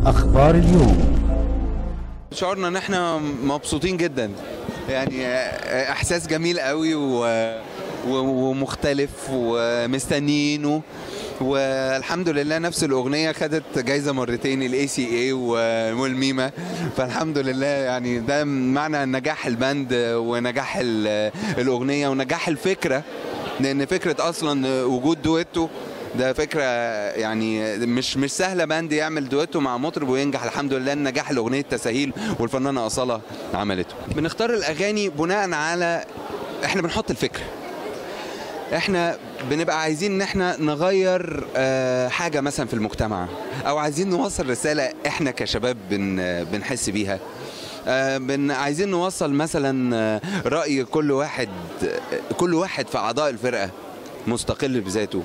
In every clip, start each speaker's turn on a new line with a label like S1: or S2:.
S1: أخبار اليوم
S2: شعورنا ان احنا مبسوطين جدا يعني احساس جميل قوي و... و... ومختلف ومستنيينه والحمد لله نفس الاغنيه خدت جايزه مرتين الاي سي اي والميمه فالحمد لله يعني ده معنى نجاح الباند ونجاح ال- الاغنيه ونجاح الفكره لان فكره اصلا وجود دويتو ده فكره يعني مش مش سهله باند يعمل دويتو مع مطرب وينجح الحمد لله نجاح الاغنيه تساهيل والفنانه اصاله عملته بنختار الاغاني بناء على احنا بنحط الفكره احنا بنبقى عايزين ان احنا نغير آه، حاجه مثلا في المجتمع او عايزين نوصل رساله احنا كشباب بن بنحس بيها آه، بن عايزين نوصل مثلا آه، راي كل واحد كل واحد في اعضاء الفرقه مستقل بذاته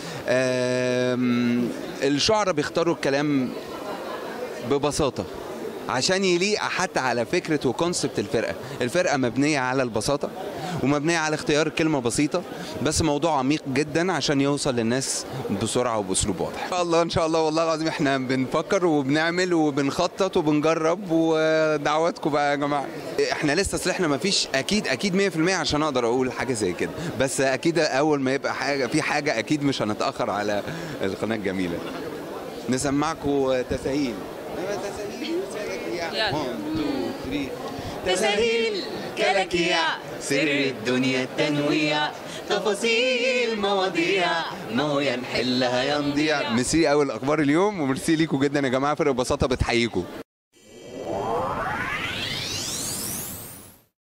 S2: آم، الشعراء بيختاروا الكلام ببساطه عشان يليق حتى على فكره وكونسبت الفرقه الفرقه مبنيه على البساطه ومبنيه على اختيار كلمه بسيطه بس موضوع عميق جدا عشان يوصل للناس بسرعه وباسلوب واضح ان شاء الله ان شاء الله والله العظيم احنا بنفكر وبنعمل وبنخطط وبنجرب ودعواتكم بقى يا جماعه احنا لسه اصل احنا ما فيش اكيد اكيد 100% عشان اقدر اقول حاجه زي كده بس اكيد اول ما يبقى حاجه في حاجه اكيد مش هنتاخر على القناه الجميله نسمعكم تساهيل
S3: يلا.
S2: 1 2 3
S3: تساهيل كلاكيع سر الدنيا التنويع تفاصيل مواضيع
S2: ما هو يا نحلها يا نضيع ميرسي قوي الاخبار اليوم وميرسي ليكم جدا يا جماعه فرق بساطه بتحييكم